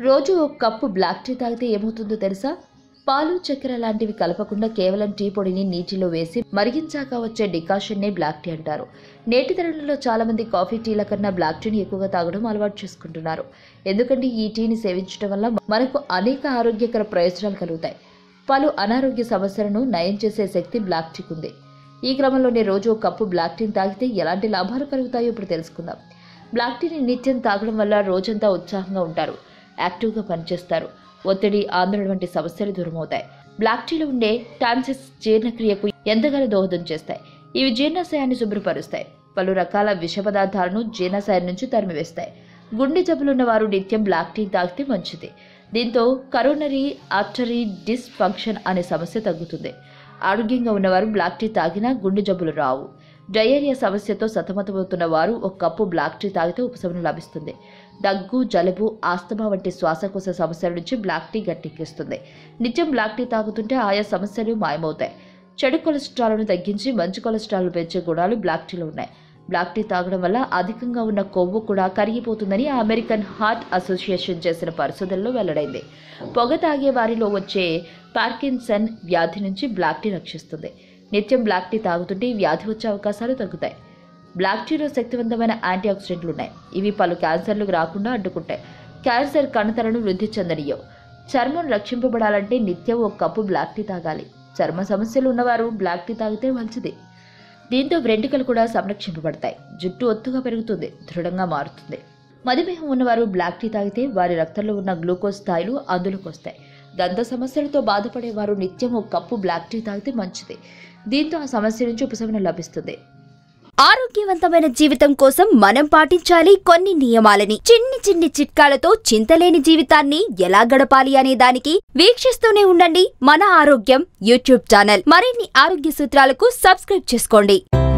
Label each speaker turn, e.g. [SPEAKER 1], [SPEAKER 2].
[SPEAKER 1] రోజు ఒక cup black tea తాగితే ఏమవుతుందో తెలుసా పాలు చక్కెర లాంటివి కలపకుండా కేవలం టీ పొడిని నీటిలో వేసి మరిగించాక వచ్చే డికాషన్నే బ్లాక్ టీ అంటారు నేటి తరుణంలో చాలా మంది కాఫీ టీల కన్నా బ్లాక్ టీని ఎక్కువగా తాగడం అలవాటు చేసుకుంటున్నారు ఎందుకంటే ఈ టీని సేవించడం వల్ల మనకు అనేక ఆరోగ్యకర ప్రయోజనాలు కలుగుతాయి పలు అనారోగ్య సమస్యలను నయం చేసే శక్తి బ్లాక్ టీకి ఉంది ఈ క్రమంలోనే రోజు ఒక కప్పు బ్లాక్ టీని తాగితే ఎలాంటి లాభాలు కలుగుతాయో ఇప్పుడు తెలుసుకుందాం బ్లాక్ టీని నిత్యం తాగడం వల్ల రోజంతా ఉత్సాహంగా ఉంటారు యాక్టివ్గా పనిచేస్తారు ఒత్తిడి ఆందోళన వంటి సమస్యలు దూరమవుతాయి బ్లాక్ టీలో ఉండే టాన్సిస్ జీర్ణక్రియకు ఎంతగానో దోహదం చేస్తాయి ఇవి జీర్ణాశయాన్ని శుభ్రపరుస్తాయి పలు రకాల విష పదార్థాలను జీర్ణాశయం నుంచి తరిమివేస్తాయి గుండె జబ్బులున్న వారు నిత్యం బ్లాక్ టీ తాగితే మంచిది దీంతో కరోనరీ ఆర్టరీ డిస్ ఫంక్షన్ అనే సమస్య తగ్గుతుంది ఆరోగ్యంగా ఉన్నవారు బ్లాక్ టీ తాగినా గుండె జబ్బులు రావు డయేరియా సమస్యతో సతమతమవుతున్న వారు ఒక కప్పు బ్లాక్ టీ తాగితే ఉపశమనం లభిస్తుంది దగ్గు జలుబు ఆస్తమా వంటి శ్వాసకోశ సమస్యల నుంచి బ్లాక్ టీ గట్టెక్కిస్తుంది నిత్యం బ్లాక్ టీ తాగుతుంటే ఆయా సమస్యలు మాయమవుతాయి చెడు కొలెస్ట్రాల్ను తగ్గించి మంచి కొలెస్ట్రాల్ పెంచే గుణాలు బ్లాక్ టీలో ఉన్నాయి బ్లాక్ టీ తాగడం వల్ల అధికంగా ఉన్న కొవ్వు కూడా కరిగిపోతుందని అమెరికన్ హార్ట్ అసోసియేషన్ చేసిన పరిశోధనలో వెల్లడైంది పొగ తాగే వారిలో వచ్చే పార్కిన్సన్ వ్యాధి నుంచి బ్లాక్ టీ రక్షిస్తుంది నిత్యం బ్లాక్ టీ తాగుతుంటే ఈ వ్యాధి వచ్చే అవకాశాలు తగ్గుతాయి బ్లాక్ టీలో శక్తివంతమైన యాంటీ ఆక్సిడెంట్లు ఉన్నాయి ఇవి పలు క్యాన్సర్లకు రాకుండా అడ్డుకుంటాయి క్యాన్సర్ కణతలను వృద్ధి చెందనీయవు చర్మం రక్షింపబడాలంటే నిత్యం ఒక కప్పు బ్లాక్ టీ తాగాలి చర్మ సమస్యలు ఉన్నవారు బ్లాక్ టీ తాగితే మంచిది దీంతో వెంట్రుకలు కూడా సంరక్షింపబడతాయి జుట్టు ఒత్తుగా పెరుగుతుంది దృఢంగా మారుతుంది మధుమేహం ఉన్నవారు బ్లాక్ టీ తాగితే వారి రక్తంలో ఉన్న గ్లూకోజ్ స్థాయిలు అందులోకి వస్తాయి దంత సమస్యలతో బాధపడేవారు నిత్యం ఒక కప్పు బ్లాక్ టీ తాగితే మంచిది దీంతో ఆ సమస్య నుంచి ఉపశమనం లభిస్తుంది
[SPEAKER 2] ఆరోగ్యవంతమైన జీవితం కోసం మనం పాటించాలి కొన్ని నియమాలని చిన్ని చిన్ని చిట్కాలతో చింతలేని జీవితాన్ని ఎలా గడపాలి అనే దానికి వీక్షిస్తూనే ఉండండి మన ఆరోగ్యం యూట్యూబ్ ఛానల్ మరిన్ని ఆరోగ్య సూత్రాలకు సబ్స్క్రైబ్ చేసుకోండి